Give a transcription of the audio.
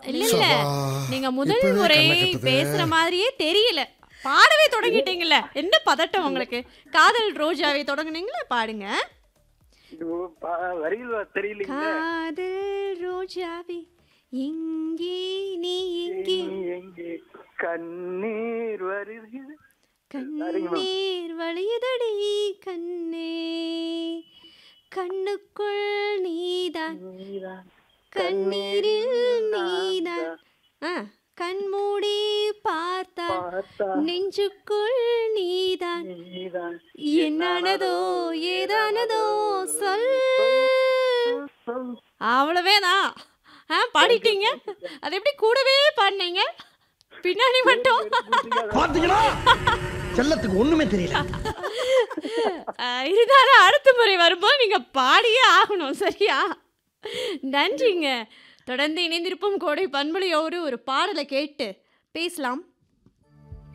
இல்ல இல்ல சபா. நீங்க முதல் இப்பவே முறை கண்ணை கட்டுது. பேசுற மாதிரியே தெரியல பாடவே தொடங்கிட்டீங்கல்ல என்ன பதட்டம் உங்களுக்கு காதல் ரோஜாவை தொடங்குனீங்களா பாடுங்க ஐயோ, பா- வரிகள் வ- தெரியலீங்களே காதல் ரோஜாவே எங்கே நீ எங்கே எங்கே கண்ணீர் வருகிறது கண்ணீர் வழியுதடி கண்ணே கண்ணுக்குள் நீதான் கண்ணீரில் நீதான் ஆ, கண்மூடி பார்த்தா பார்த்தா நெஞ்சுக்குள் நீதான் நீதான் என்னானதோ ஏதானதோ சொல் சொல். அவ்வளவேதான் ஆ பாடிட்டீங்க அது எப்படி கூடவே பாடினீங்க பின்னாடி மட்டும் பாத்தீங்களா செல்லத்துக்கு ஒண்ணுமே தெரியல ஆ, இருந்தாலும் அடுத்த முறை வரும்போது நீங்க பாடியே ஆகணும் சரியா நன்றிங்க தொடர்ந்து இணைந்திருப்போம் கோடை பண்புலையோடு ஒரு பாடலை கேட்டு பேசலாம்